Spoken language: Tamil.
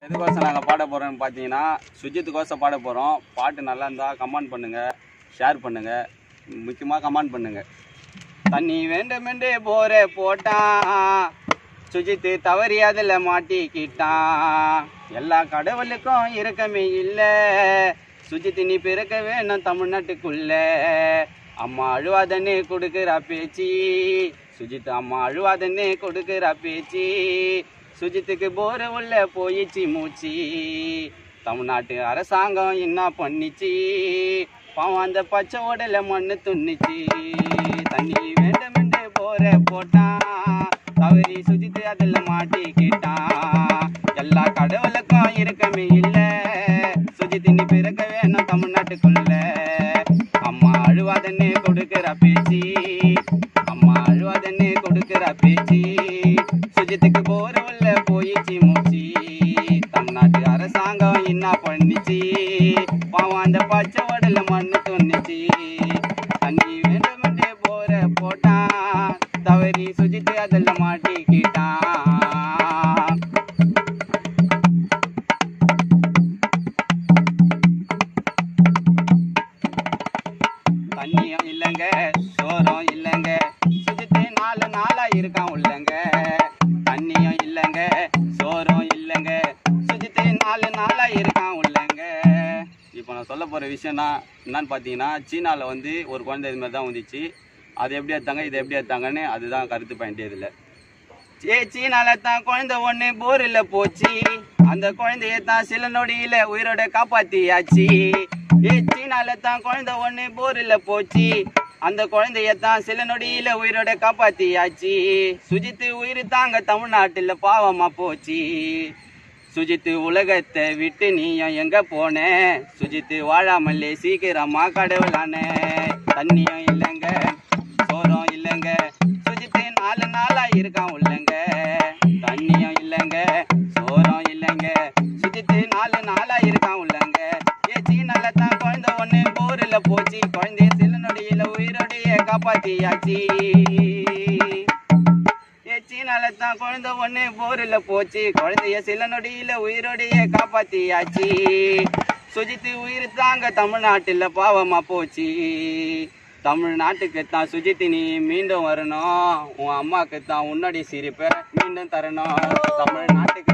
எதுக்கோசம் நாங்கள் பாட போகிறோம்னு பார்த்தீங்கன்னா சுஜித்துக்கோசம் பாட போகிறோம் பாட்டு நல்லா இருந்தால் கமெண்ட் பண்ணுங்கள் ஷேர் பண்ணுங்கள் முக்கியமாக கமெண்ட் பண்ணுங்கள் தண்ணி வேண்டுமென்றே போற போட்டான் சுஜித்து தவறி அதில் மாட்டிக்கிட்டான் எல்லா கடவுளுக்கும் இருக்கமே இல்லை சுஜித்து நீ பிறக்க வேணும் தமிழ்நாட்டுக்குள்ள அம்மா அழுவாதன்னு கொடுக்குறா பேச்சு சுஜித் அம்மா அழுவாதன்னு கொடுக்குறா பேச்சு சுஜித்துக்கு போர் உள்ள போயிச்சு மூச்சு தமிழ்நாட்டு அரசாங்கம் என்ன பண்ணிச்சு பாவம் அந்த பச்சை உடல மண்ணு துண்ணிச்சு தண்ணி வேண்டுமென்று போற போட்டான் தவறி சுஜித்து அதில் மாட்டிக்கிட்டான் எல்லா கடவுளுக்கும் இருக்கமே இல்ல சுஜித்து நீ பிறக்க வேணும் தமிழ்நாட்டுக்குள்ள அம்மா அழுவாதன்னு கொடுக்கிற பேச்சு அம்மா அழுவாதன்னு கொடுக்கிற பேச்சு சுஜித்துக்கு போற உள்ள போயிச்சு மூச்சு தமிழ்நாட்டு அரசாங்கம் என்ன பண்ணிச்சு பாவம் அந்த பச்சை உடல மண்ணு துண்ணிச்சு தண்ணி வேண்டுமென்றே போற போட்டான் தவறி சுஜித்து அதில் மாட்டிக்கிட்டான் தண்ணியும் இல்லைங்க சோறும் இல்லைங்க சுஜித்து நாலு நாளா இருக்கான் உள்ளங்க தண்ணியும் இல்லைங்க சோறும் இல்லைங்க சுஜித்து நாலு நாளா இருக்கான் உள்ளங்க இப்போ நான் சொல்ல போகிற விஷயம்னா என்னன்னு பார்த்தீங்கன்னா சீனாவில் வந்து ஒரு குழந்தை இது மாதிரி தான் வந்துச்சு அது எப்படி எடுத்தாங்க இது எப்படி எடுத்தாங்கன்னு அதுதான் கருத்து பாயிண்டே இதில் ஏ சீனால தான் குழந்தை ஒண்ணு போரில் போச்சு அந்த குழந்தைய தான் சில நொடியில உயிரோட காப்பாத்தியாச்சு ஏ சீனால தான் குழந்தை ஒண்ணு போரில் போச்சு அந்த குழந்தைய தான் சில நொடியில உயிரோட காப்பாத்தியாச்சு சுஜித்து உயிர் தாங்க தமிழ்நாட்டுல பாவமா போச்சு சுஜித்து உலகத்தை விட்டு நீயும் எங்க போன சுஜித்து வாழாமலே சீக்கிரமா கடவுளான தண்ணியும் இல்லைங்க சோறும் இல்லைங்க சுஜித்து நாலு நாளா இருக்கான் உள்ளங்க தண்ணியும் இல்லைங்க சோறும் இல்லைங்க சுஜித்து நாலு நாளா இருக்கான் உள்ளங்க ஏ சீனால தான் குழந்தை ஒண்ணு போரில் போச்சு குழந்தைய சில நொடியில உயிரோடைய காப்பாத்தியாச்சு ஏ சீனால தான் குழந்தை ஒண்ணு போரில் போச்சு குழந்தைய சில நொடியில உயிரோடைய காப்பாத்தியாச்சு சுஜித்து உயிர் தாங்க தமிழ்நாட்டுல பாவமா போச்சு தமிழ்நாட்டுக்கு தான் சுஜித்து நீ மீண்டும் வரணும் உன் அம்மாக்கு தான் உன்னுடைய சிரிப்பை மீண்டும் தரணும் தமிழ்நாட்டுக்கு